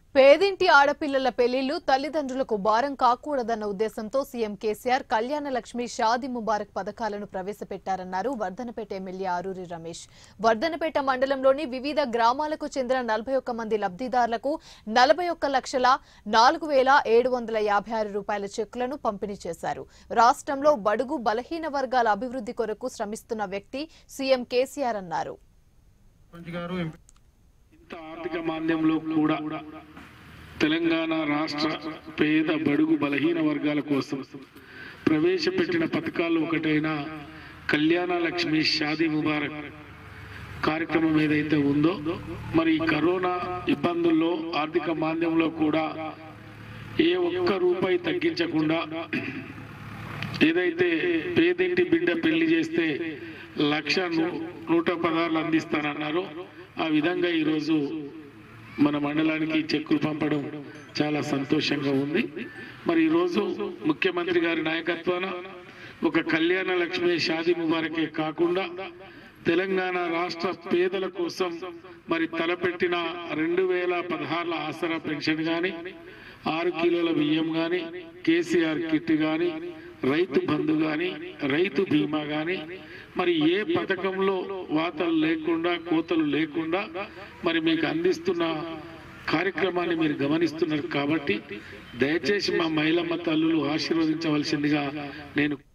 పేదింటి ఆడపిల్లల పెళ్లిళ్లు తల్లిదండ్రులకు భారం కాకూడదన్న ఉద్దేశంతో సీఎం కేసీఆర్ కళ్యాణ లక్ష్మి షాదీ ముబారక్ పథకాలను ప్రవేశపెట్టారన్నారు వర్ధనపేట ఎమ్మెల్యే ఆరూరి రమేష్ వర్ధనపేట మండలంలోని వివిధ గ్రామాలకు చెందిన నలభై ఒక్క మంది లబ్ధిదారులకు నలభై ఒక్క లక్షల నాలుగు వేల ఏడు వందల యాభై ఆరు రూపాయల చెక్కులను పంపిణీ చేశారు రాష్ట్రంలో బడుగు బలహీన వర్గాల అభివృద్ధి కొరకు శ్రమిస్తున్న వ్యక్తి సీఎం కేసీఆర్ అన్నారు సర్పంచ్ గారు ఎంపీ ఇంత ఆర్థిక మాంద్యంలో కూడా తెలంగాణ రాష్ట్ర పేద బడుగు బలహీన వర్గాల కోసం ప్రవేశపెట్టిన పథకాలు ఒకటైన కళ్యాణ లక్ష్మి షాదీ ముబారక్ కార్యక్రమం ఏదైతే ఉందో మరి ఈ కరోనా ఇబ్బందుల్లో ఆర్థిక మాంద్యంలో కూడా ఏ ఒక్క రూపాయి తగ్గించకుండా ఏదైతే పేదింటి బిడ్డ పెళ్లి చేస్తే లక్ష నూ- నూట పదార్లు అందిస్తానన్నారో ఆ విధంగా ఈరోజు మన మండలానికి చెక్కులు పంపడం చాలా సంతోషంగా ఉంది మరి ఈరోజు ముఖ్యమంత్రి గారి నాయకత్వాన ఒక కళ్యాణ లక్ష్మి షాదీ ముబారకే కాకుండా తెలంగాణ రాష్ట్ర పేదల కోసం మరి తలపెట్టిన రెండు వేల పదహారుల ఆసరా పెన్షన్ కానీ ఆరు కిలోల బియ్యం కానీ కేసీఆర్ కిట్ కానీ రైతు బంధు కానీ రైతు బీమా కానీ మరి ఏ పథకంలో వాతలు లేకుండా కోతలు లేకుండా మరి మీకు అందిస్తున్న కార్యక్రమాన్ని మీరు గమనిస్తున్నారు కాబట్టి దయచేసి మా మహిళమ్మ తల్లులు ఆశీర్వదించవలసిందిగా నేను